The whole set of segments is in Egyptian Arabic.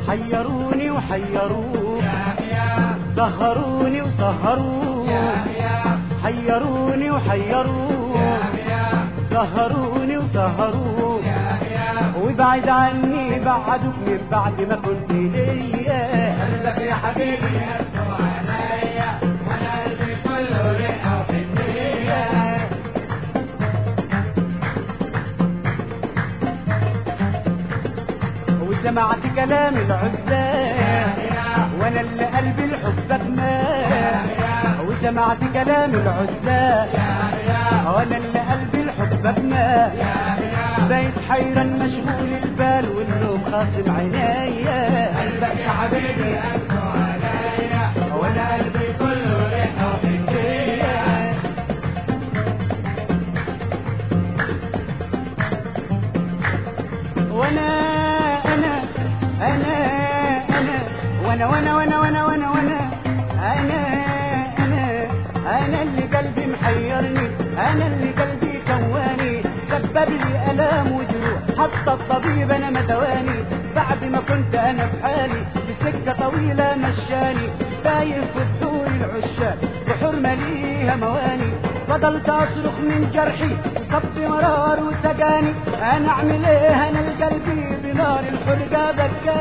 حيروني وحيروه سهروني وسهروه حيروني وحيروه سهروني وسهروه وبعد عني بعدك من بعد ما كنت ليا قلبك يا حبيبي يسوع عليا وانا قلبي كله رقه وحنيه وسمعت كلام العزاب وانا اللي قلبي لحبك مات وسمعت كلام العزاب وانا اللي قلبي لحبك مات بقيت حيران مشغول البال والنوم خاصم عينيا قلبك يا حبيبي يسوع عليا وانا قلبي كله رقه وحنيه وانا انا انا انا وانا وانا وانا وانا وانا وانا انا انا انا اللي قلبي محيرني انا اللي قلبي كواني سبب لي الام وجروح حتى الطبيب انا ما دواني بعد ما كنت انا بحالي بسكه طويله مشاني تايه في الدور العشاق بحرمه ليها مواني فضلت اصرخ من جرحي وصب مرار وسجاني انا اعمل ايه انا القلبي بنار الحرقه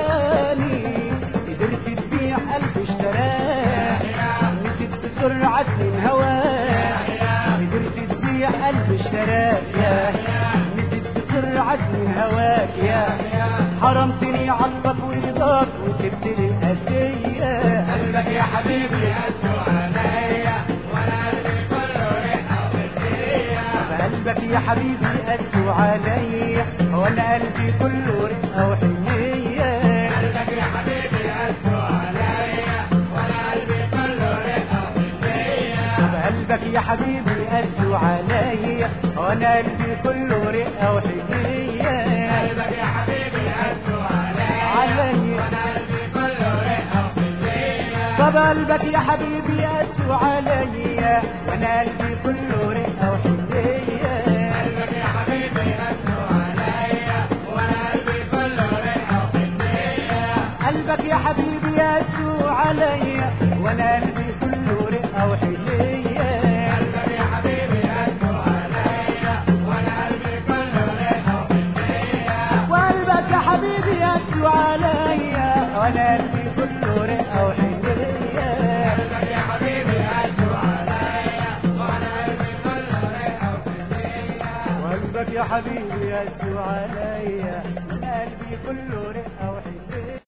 بكاني قدرت تبيع قلب اشتراه نسيت بسرعه من هواه قدرت تبيع قلب اشتراك يا نسيت بسرعه من هواك يا حرمتني عطفك ورضاك وسبت لي الهديه قلبك يا حبيبي يسوع عليا وانا قلبي كله رقه وحنيه قلبك يا حبيبي قسوا عليا وانا قلبي كله رقه وحنيه قلبك يا حبيبي يسوع عليا وانا قلبي كله رقه وحنيه قلبك يا حبيبي قسوا عليا وانا قلبي كله رقه وحنيه قلبك يا حبيبي يسوع عليا عليا وانا قلبي كله رقه وحنيه طب قلبك يا حبيبي قسوا عليا وانا قلبي كله رقه وحنيه قلبك يا حبيبي يسوع عليا وانا قلبي كله رقه وحنيه قلبك يا حبيبي قسوا عليا وانا قلبي كله رقه وحنيه قلبك يا حبيبي يسوع عليا وانا قلبي كله رقه وحنيه وقلبك يا حبيبي يسوى عليا وانا قلبي كله رقه وحنيه قلبك يا حبيبي يسوع عليا وانا قلبي كله رقه وحنيه وقلبك يا حبيبي يسوى عليا وانا قلبي كله رقه وحنيه